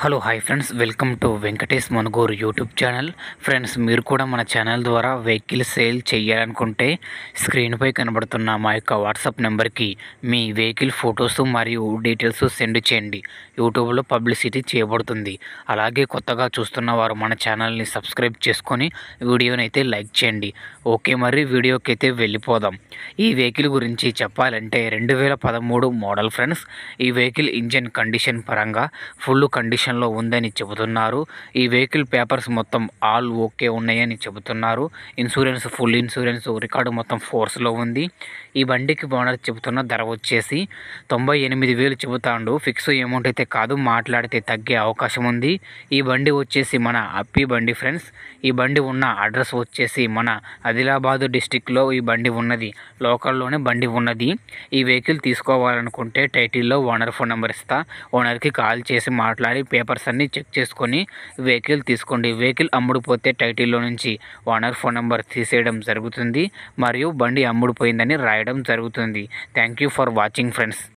hello hi friends welcome to Venkatesh Manugoru YouTube channel friends మీరు కూడా మన ఛానల్ ద్వారా వెహికల్ సేల్ చేయాలనుకుంటే స్క్రీన్పై కనబడుతున్న మా యొక్క వాట్సాప్ నెంబర్కి మీ వెహికల్ ఫొటోస్ మరియు డీటెయిల్స్ సెండ్ చేయండి యూట్యూబ్లో పబ్లిసిటీ చేయబడుతుంది అలాగే కొత్తగా చూస్తున్న వారు మన ఛానల్ని సబ్స్క్రైబ్ చేసుకొని వీడియోని అయితే లైక్ చేయండి ఓకే మరి వీడియోకి అయితే వెళ్ళిపోదాం ఈ వెహికల్ గురించి చెప్పాలంటే రెండు వేల పదమూడు మోడల్ ఫ్రెండ్స్ ఈ వెహికల్ ఇంజన్ కండిషన్ పరంగా ఫుల్ కండిషన్లో ఉందని చెబుతున్నారు ఈ వెహికల్ పేపర్స్ మొత్తం ఆల్ ఓకే ఉన్నాయని చెబుతున్నారు ఇన్సూరెన్స్ ఫుల్ ఇన్సూరెన్స్ రికార్డు మొత్తం ఫోర్స్లో ఉంది ఈ బండికి ఓనర్ చెబుతున్న ధర వచ్చేసి తొంభై ఎనిమిది వేలు చెబుతాండు ఫిక్స్ అమౌంట్ అయితే కాదు మాట్లాడితే తగ్గే అవకాశం ఉంది ఈ బండి వచ్చేసి మన అప్పి బండి ఫ్రెండ్స్ ఈ బండి ఉన్న అడ్రస్ వచ్చేసి మన ఆదిలాబాద్ డిస్టిక్లో ఈ బండి ఉన్నది లోకల్లోనే బండి ఉన్నది ఈ వెహికల్ తీసుకోవాలనుకుంటే టైటిల్లో ఓనర్ ఫోన్ నెంబర్ ఇస్తా ఓనర్కి కాల్ చేసి మాట్లాడి పేపర్స్ అన్నీ చెక్ చేసుకొని వెహికల్ తీసుకోండి వెహికల్ అమ్ముడుపోతే టైటిల్లో నుంచి ఓనర్ ఫోన్ నెంబర్ తీసేయడం జరుగుతుంది మరియు బండి అమ్ముడుపోయిందని రాయడం జరుగుతుంది thank you for watching friends